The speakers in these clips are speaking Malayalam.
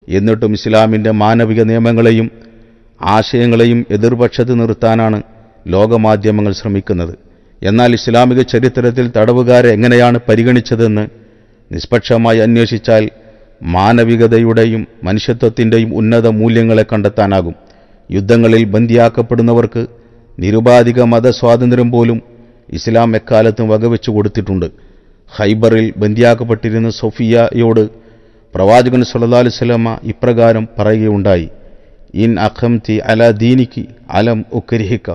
എന്നിട്ടും ഇസ്ലാമിൻ്റെ മാനവിക നിയമങ്ങളെയും ആശയങ്ങളെയും എതിർപക്ഷത്ത് നിർത്താനാണ് ലോകമാധ്യമങ്ങൾ ശ്രമിക്കുന്നത് എന്നാൽ ഇസ്ലാമിക ചരിത്രത്തിൽ തടവുകാരെ എങ്ങനെയാണ് പരിഗണിച്ചതെന്ന് നിഷ്പക്ഷമായി അന്വേഷിച്ചാൽ മാനവികതയുടെയും മനുഷ്യത്വത്തിൻ്റെയും ഉന്നത മൂല്യങ്ങളെ കണ്ടെത്താനാകും യുദ്ധങ്ങളിൽ ബന്ദിയാക്കപ്പെടുന്നവർക്ക് നിരുപാധിക മതസ്വാതന്ത്ര്യം പോലും ഇസ്ലാം എക്കാലത്തും വകവെച്ചു കൊടുത്തിട്ടുണ്ട് ഹൈബറിൽ ബന്ദിയാക്കപ്പെട്ടിരുന്ന സൊഫിയയോട് പ്രവാചകൻ സല്ലല്ലാഹു അലൈഹി വസല്ലമ ഇപ്രകാരം പറയുകയുണ്ടായി ഇൻ അഖംതി അല ദീനിക്ക് അലം ഉക്രിഹിക്ക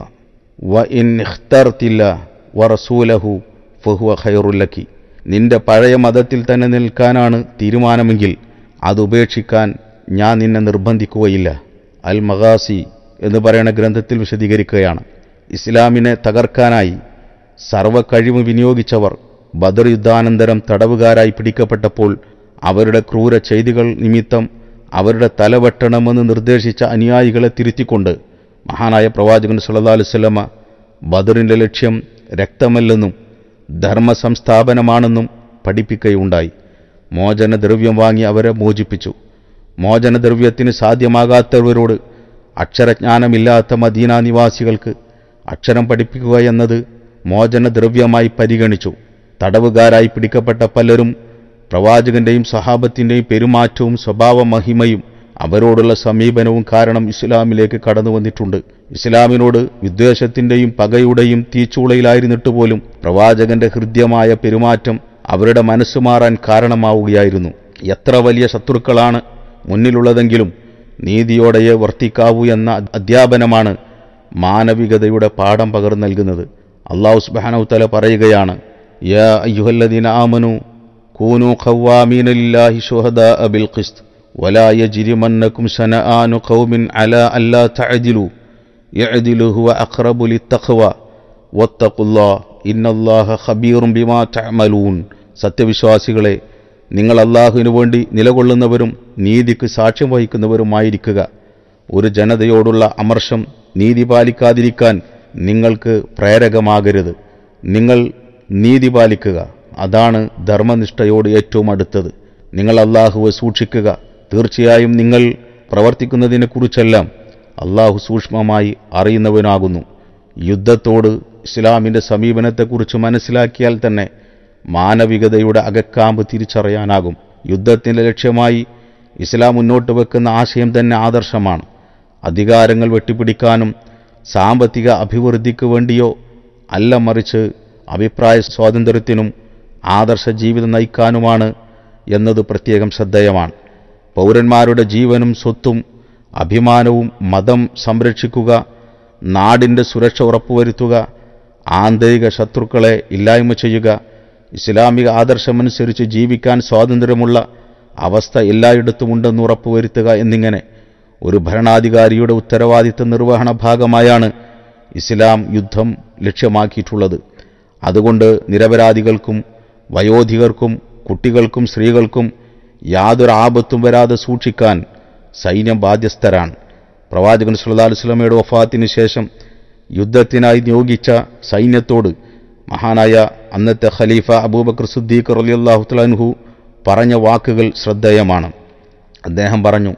വ ഇൻ ഇഖ്തർത്തില്ല വ റസൂലഹു ഫഹുവ ഖൈറുല്ലക്കി നിന്റെ പഴയ മതത്തിൽ തന്നെ നിൽക്കാനാണ് തീരുമാനമെങ്കിൽ അത് ഉപേക്ഷിക്കാൻ ഞാൻ നിന്നെ നിർബന്ധിക്കുകയില്ല അൽ മഗാസി എന്ന് പറയുന്ന ഗ്രന്ഥത്തിൽ വിശദീകരിക്കുകയാണ് ഇസ്ലാമിനെ തകർക്കാനായി സർവ കഴിവ് വിനിയോഗിച്ചവർ ബദർ യുദ്ധാനന്തരം തടവുകാരായി പിടിക്കപ്പെട്ടപ്പോൾ അവരുടെ ക്രൂര ചെയ്തികൾ നിമിത്തം അവരുടെ തലവെട്ടണമെന്ന് നിർദ്ദേശിച്ച അനുയായികളെ തിരുത്തിക്കൊണ്ട് മഹാനായ പ്രവാചകൻ സല്ലല്ലാഹു അലൈഹി വസല്ലമ ബദറിന്റെ ലക്ഷ്യം രക്തമല്ലെന്നും ധർമ്മ സംസ്ഥാപനമാണെന്നും പഠിപ്പിക്കുകയുണ്ടായി മോചനദ്രവ്യം വാങ്ങി അവരെ മോചിപ്പിച്ചു മോചനദ്രവ്യത്തിന് സാധ്യമാകാത്തവരോട് അക്ഷരജ്ഞാനമില്ലാത്ത മദീന നിവാസികൾക്ക് അക്ഷരം പഠിപ്പിക്കുക എന്നത് മോചനദ്രവ്യമായി പരിഗണിച്ചു തടവുകാരായി പിടിക്കപ്പെട്ട പലരും പ്രവാചകന്റെയും സഹാബത്തിന്റെയും പെരുമാറ്റവും സ്വഭാവ മഹിമയും അവരോടുള്ള സമീപനവും കാരണം ഇസ്ലാമിലേക്ക് കടന്നു വന്നിട്ടുണ്ട് ഇസ്ലാമിനോട് വിദ്വേഷത്തിന്റെയും പകയുടെയും തീച്ചൂളയിലായിരുന്നിട്ട് പോലും പ്രവാചകന്റെ ഹൃദ്യമായ പെരുമാറ്റം അവരുടെ മനസ്സ് മാറാൻ കാരണമാവുകയായിരുന്നു എത്ര വലിയ ശത്രുക്കളാണ് മുന്നിലുള്ളതെങ്കിലും നീതിയോടെയേ വർത്തിക്കാവൂ എന്ന അധ്യാപനമാണ് മാനവികതയുടെ പാഠം പകർന്നു നൽകുന്നത് അള്ളാഹു സുബ്ഹാനഹു തആല പറയുകയാണ് യാ അയ്യുഹല്ലദീന ആമനു കൂനു ഖവ്വാമീന ലില്ലാഹി ശുഹദാഅ ബിൽ ഖിസ്ത് വലാ യജ്രിമന്നകും ശനആനു ഖൗമിൻ അലാ അല്ലാ തഅദിലു യഅദിലു ഹുവ അഖ്റബു ലിത്തഖ്വ വത്തഖുല്ലാഹ് ഇന്നല്ലാഹ ഖബീറും ബിമാ തഅമലൂൻ സത്യവിശ്വാസികളെ നിങ്ങൾ അള്ളാഹുവിനു വേണ്ടി നിലകൊള്ളുന്നവരും നീതിക്ക് സാക്ഷ്യം വഹിക്കുന്നവരുമായിരിക്കുക ഒരു ജനതയോടുള്ള അമർഷം നീതി പാലിക്കാതിരിക്കാൻ നിങ്ങൾക്ക് പ്രേരകമാകരുത് നിങ്ങൾ നീതി പാലിക്കുക അതാണ് ധർമ്മനിഷ്ഠയോട് ഏറ്റവും അടുത്തത് നിങ്ങൾ അള്ളാഹുവെ സൂക്ഷിക്കുക തീർച്ചയായും നിങ്ങൾ പ്രവർത്തിക്കുന്നതിനെക്കുറിച്ചെല്ലാം അള്ളാഹു സൂക്ഷ്മമായി അറിയുന്നവനാകുന്നു യുദ്ധത്തോട് ഇസ്ലാമിൻ്റെ സമീപനത്തെക്കുറിച്ച് മനസ്സിലാക്കിയാൽ തന്നെ മാനവികതയുടെ അകക്കാമ്പ് തിരിച്ചറിയാനാകും യുദ്ധത്തിൻ്റെ ലക്ഷ്യമായി ഇസ്ലാം മുന്നോട്ട് വെക്കുന്ന ആശയം തന്നെ ആദർശമാണ് അധികാരങ്ങൾ വെട്ടിപ്പിടിക്കാനും സാമ്പത്തിക അഭിവൃദ്ധിക്ക് വേണ്ടിയോ അല്ല മറിച്ച് അഭിപ്രായ സ്വാതന്ത്ര്യത്തിനും ആദർശ ജീവിതം നയിക്കാനുമാണ് എന്നത് പ്രത്യേകം ശ്രദ്ധേയമാണ് പൗരന്മാരുടെ ജീവനും സ്വത്തും അഭിമാനവും മതം സംരക്ഷിക്കുക നാടിൻ്റെ സുരക്ഷ ഉറപ്പുവരുത്തുക ആന്തരിക ശത്രുക്കളെ ഇല്ലായ്മ ചെയ്യുക ഇസ്ലാമിക ആദർശമനുസരിച്ച് ജീവിക്കാൻ സ്വാതന്ത്ര്യമുള്ള അവസ്ഥ എല്ലായിടത്തും ഉണ്ടെന്ന് ഉറപ്പുവരുത്തുക എന്നിങ്ങനെ ഒരു ഭരണാധികാരിയുടെ ഉത്തരവാദിത്ത നിർവഹണ ഭാഗമായാണ് ഇസ്ലാം യുദ്ധം ലക്ഷ്യമാക്കിയിട്ടുള്ളത് അതുകൊണ്ട് നിരപരാധികൾക്കും വയോധികർക്കും കുട്ടികൾക്കും സ്ത്രീകൾക്കും യാതൊരു ആപത്തും വരാതെ സൂക്ഷിക്കാൻ സൈന്യം ബാധ്യസ്ഥരാണ് പ്രവാചകൻ സല്ലല്ലാഹു അലൈഹി വസല്ലമയുടെ വഫാത്തിന് ശേഷം യുദ്ധത്തിനായി നിയോഗിച്ച സൈന്യത്തോട് മഹാനായ അന്നത്തെ ഖലീഫ അബൂബക്കർ സുദ്ദീഖ് റളിയല്ലാഹു തആലാഹു പറഞ്ഞ വാക്കുകൾ ശ്രദ്ധേയമാണ് അദ്ദേഹം പറഞ്ഞു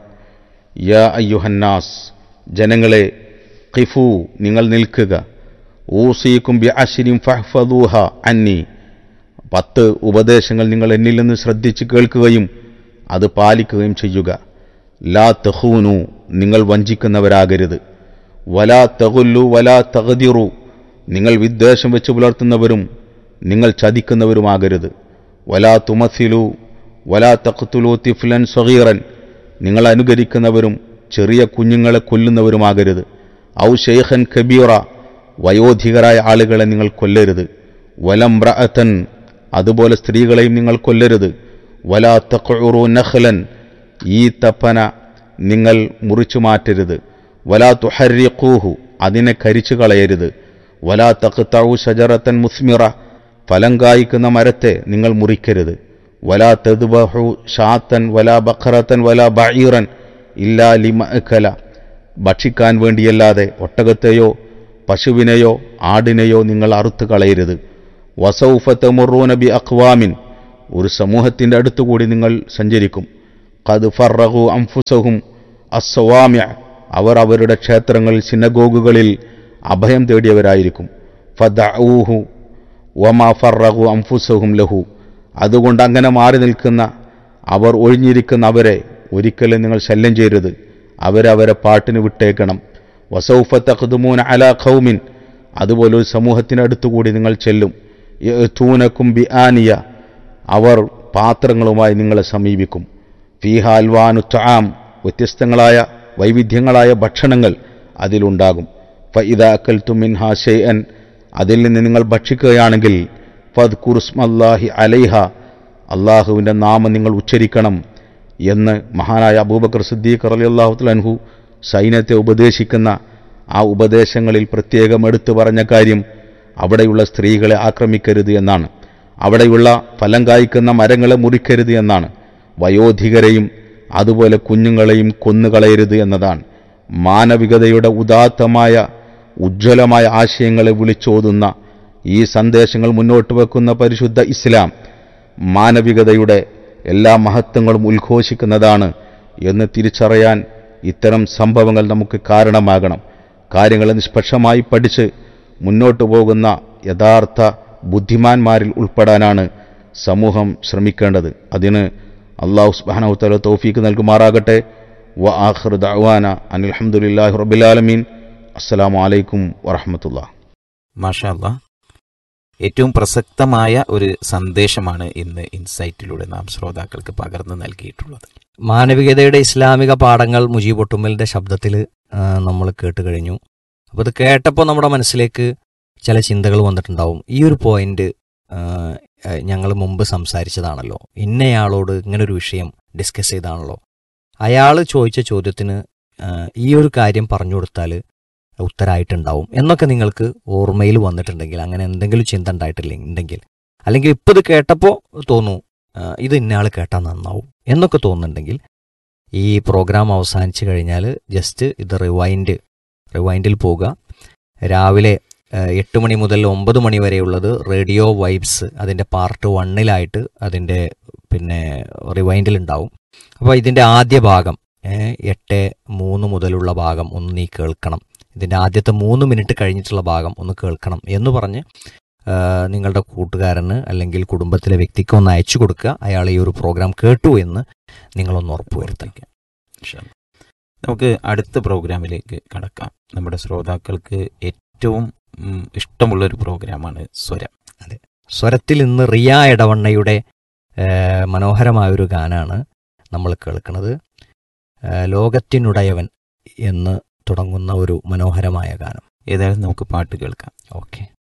യാ അയ്യുഹന്നാസ് ജനങ്ങളെ ഖിഫു നിങ്ങൾ നിൽക്കുക ഊസീക്കും ബി അശ്രിം ഫഹ്ഫദൂഹ അന്നി പത്ത് ഉപദേശങ്ങൾ നിങ്ങൾ എന്നിൽ നിന്ന് ശ്രദ്ധിച്ച് കേൾക്കുകയും അത് പാലിക്കുകയും ചെയ്യുക ലാ തഹൂനു നിങ്ങൾ വഞ്ചിക്കുന്നവരാകരുത് വലാ തകുല്ലു വലാ തകതിറു നിങ്ങൾ വിദ്വേഷം വെച്ച് പുലർത്തുന്നവരും നിങ്ങൾ ചതിക്കുന്നവരുമാകരുത് വലാ തുമസിലു വലാ തഖ്തുലു തിഫ്ലൻ സഗീറൻ നിങ്ങൾ അനുകരിക്കുന്നവരും ചെറിയ കുഞ്ഞുങ്ങളെ കൊല്ലുന്നവരുമാകരുത് ഔ ഷെയ്ഖൻ കബീറ വയോധികരായ ആളുകളെ നിങ്ങൾ കൊല്ലരുത് വലംബ്രഅത്തൻ അതുപോലെ സ്ത്രീകളെയും നിങ്ങൾ കൊല്ലരുത് വലാ തഖുറു നഖ്ലൻ ഈ തപ്പന നിങ്ങൾ മുറിച്ചു മാറ്റരുത് വലാ തുഹരിഖൂഹു അതിനെ കരിച്ചു കളയരുത് വലാ തഖ്തഉ ഷജറത്തൻ മുസ്മിറ ഫലം കായ്ക്കുന്ന മരത്തെ നിങ്ങൾ മുറിക്കരുത് വലാ തദ്ബഹു ഷാത്തൻ വലാ ബഖറത്തൻ വലാ ബഈറൻ ഇല്ലാ ലിമഅക്കല ഭക്ഷിക്കാൻ വേണ്ടിയല്ലാതെ ഒട്ടകത്തെയോ പശുവിനെയോ ആടിനെയോ നിങ്ങൾ അറുത്തു കളയരുത് വസൗഫ തമുറൂന ബി അഖ്വാമിൻ ഒരു സമൂഹത്തിൻ്റെ അടുത്തുകൂടി നിങ്ങൾ സഞ്ചരിക്കും ഖദ് ഫറഹു അംഫുസഹും അസ്വാമ്യ അവർ അവരുടെ ക്ഷേത്രങ്ങളിൽ സിനഗോഗുകളിൽ അഭയം തേടിയവരായിരിക്കും ഫദഊഹു വമാ ഫറഹു അംഫുസഹും ലഹു അതുകൊണ്ട് അങ്ങനെ മാറി നിൽക്കുന്ന അവർ ഒഴിഞ്ഞിരിക്കുന്ന അവരെ ഒരിക്കലും നിങ്ങൾ ശല്യം ചെയ്യരുത് അവരവരെ പാട്ടിന് വിട്ടേക്കണം വസൗഫ തഖ്ദുമൂന അലാ ഖൗമിൻ അതുപോലെ ഒരു സമൂഹത്തിനടുത്തുകൂടി നിങ്ങൾ ചെല്ലും യഅ്തൂനക്കും ബി ആനിയ അവർ പാത്രങ്ങളുമായി നിങ്ങളെ സമീപിക്കും ഫീഹ അൽവാനു ത്വാം വ്യത്യസ്തങ്ങളായ വൈവിധ്യങ്ങളായ ഭക്ഷണങ്ങൾ അതിലുണ്ടാകും ഫഇദ അക്കൽത്തു മിൻഹാ ഷൈഅൻ അതിൽ നിന്ന് നിങ്ങൾ ഭക്ഷിക്കുകയാണെങ്കിൽ ഫദ് കുറുസ്മല്ലാഹി അലൈഹ അള്ളാഹുവിൻ്റെ നാമം നിങ്ങൾ ഉച്ചരിക്കണം എന്ന് മഹാനായ അബൂബക്കർ സിദ്ദീഖ് റലി അള്ളാഹുത്തലൻഹു സൈന്യത്തെ ഉപദേശിക്കുന്ന ആ ഉപദേശങ്ങളിൽ പ്രത്യേകം എടുത്തു പറഞ്ഞ കാര്യം അവിടെയുള്ള സ്ത്രീകളെ ആക്രമിക്കരുത് എന്നാണ് അവിടെയുള്ള ഫലം കായ്ക്കുന്ന മരങ്ങളെ മുറിക്കരുത് എന്നാണ് വയോധികരെയും അതുപോലെ കുഞ്ഞുങ്ങളെയും കൊന്നുകളയരുത് എന്നതാണ് മാനവികതയുടെ ഉദാത്തമായ ഉജ്ജ്വലമായ ആശയങ്ങളെ വിളിച്ചോതുന്ന ഈ സന്ദേശങ്ങൾ മുന്നോട്ട് വെക്കുന്ന പരിശുദ്ധ ഇസ്ലാം മാനവികതയുടെ എല്ലാ മഹത്വങ്ങളും ഉദ്ഘോഷിക്കുന്നതാണ് എന്ന് തിരിച്ചറിയാൻ ഇത്തരം സംഭവങ്ങൾ നമുക്ക് കാരണമാകണം കാര്യങ്ങളെ നിഷ്പക്ഷമായി പഠിച്ച് മുന്നോട്ടു പോകുന്ന യഥാർത്ഥ ബുദ്ധിമാന്മാരിൽ ഉൾപ്പെടാനാണ് സമൂഹം ശ്രമിക്കേണ്ടത് അതിന് അള്ളാഹു സുബാനഹുത്തല തൗഫീക്ക് നൽകുമാറാകട്ടെ വ ആഖിർ ദഅവാന അനിൽ ഹംദുലില്ലാഹി റബ്ബിലാലമീൻ അസ്സലാമു അലൈക്കും വറഹമത്തുള്ള മാഷാ അല്ലാ ഏറ്റവും പ്രസക്തമായ ഒരു സന്ദേശമാണ് ഇന്ന് ഇൻസൈറ്റിലൂടെ നാം ശ്രോതാക്കൾക്ക് പകർന്നു നൽകിയിട്ടുള്ളത് മാനവികതയുടെ ഇസ്ലാമിക പാഠങ്ങൾ മുജീബ് ഒട്ടുമ്മലിന്റെ ശബ്ദത്തിൽ നമ്മൾ കേട്ട് കഴിഞ്ഞു അപ്പോൾ ഇത് കേട്ടപ്പോൾ നമ്മുടെ മനസ്സിലേക്ക് ചില ചിന്തകൾ വന്നിട്ടുണ്ടാവും ഈ ഒരു പോയിന്റ് ഞങ്ങൾ മുമ്പ് സംസാരിച്ചതാണല്ലോ ഇന്നയാളോട് ഇങ്ങനൊരു വിഷയം ഡിസ്കസ് ചെയ്താണല്ലോ അയാൾ ചോദിച്ച ചോദ്യത്തിന് ആ, ഈ ഒരു കാര്യം പറഞ്ഞു കൊടുത്താൽ ഉത്തരമായിട്ടുണ്ടാവും എന്നൊക്കെ നിങ്ങൾക്ക് ഓർമ്മയിൽ വന്നിട്ടുണ്ടെങ്കിൽ അങ്ങനെ എന്തെങ്കിലും ചിന്ത ഉണ്ടായിട്ടില്ല ഉണ്ടെങ്കിൽ അല്ലെങ്കിൽ ഇപ്പോൾ ഇത് കേട്ടപ്പോൾ തോന്നു ആ, ഇത് ഇന്നയാൾ കേട്ടാൽ നന്നാവും എന്നൊക്കെ തോന്നുന്നുണ്ടെങ്കിൽ ഈ പ്രോഗ്രാം അവസാനിച്ച് കഴിഞ്ഞാൽ ജസ്റ്റ് ഇത് റിവൈൻഡ് റിവൈൻഡിൽ പോവുക രാവിലെ ആ, എട്ട് മണി മുതൽ ഒമ്പത് മണി വരെയുള്ളത് റേഡിയോ വൈബ്സ് അതിൻ്റെ പാർട്ട് വണ്ണിലായിട്ട് അതിൻ്റെ പിന്നെ റിവൈൻഡിൽ ഉണ്ടാവും അപ്പോൾ ഇതിൻ്റെ ആദ്യ ഭാഗം ഏ, എട്ട് മൂന്ന് മുതലുള്ള ഭാഗം ഒന്ന് നീ കേൾക്കണം ഇതിൻ്റെ ആദ്യത്തെ മൂന്ന് മിനിറ്റ് കഴിഞ്ഞിട്ടുള്ള ഭാഗം ഒന്ന് കേൾക്കണം എന്ന് പറഞ്ഞ് ആ, നിങ്ങളുടെ കൂട്ടുകാരന് അല്ലെങ്കിൽ കുടുംബത്തിലെ വ്യക്തിക്ക് ഒന്ന് അയച്ചു കൊടുക്കുക അയാൾ ഈ ഒരു പ്രോഗ്രാം കേട്ടു എന്ന് നിങ്ങളൊന്ന് ഉറപ്പുവരുത്തുക ഇൻഷാ അല്ലാ. നമുക്ക് അടുത്ത പ്രോഗ്രാമിലേക്ക് കടക്കാം നമ്മുടെ ശ്രോതാക്കൾക്ക് ഏറ്റവും ഉം, ഇഷ്ടമുള്ളൊരു പ്രോഗ്രാമാണ് സ്വരം സ്വരത്തിൽ ഇന്ന് റിയ ഇടവണ്ണയുടെ ആ, മനോഹരമായൊരു ഗാനാണ് നമ്മൾ കേൾക്കുന്നത് ആ, ലോകത്തിനുടയവൻ എന്ന് തുടങ്ങുന്ന ഒരു മനോഹരമായ ഗാനം ഏതായാലും നമുക്ക് പാട്ട് കേൾക്കാം ഓക്കെ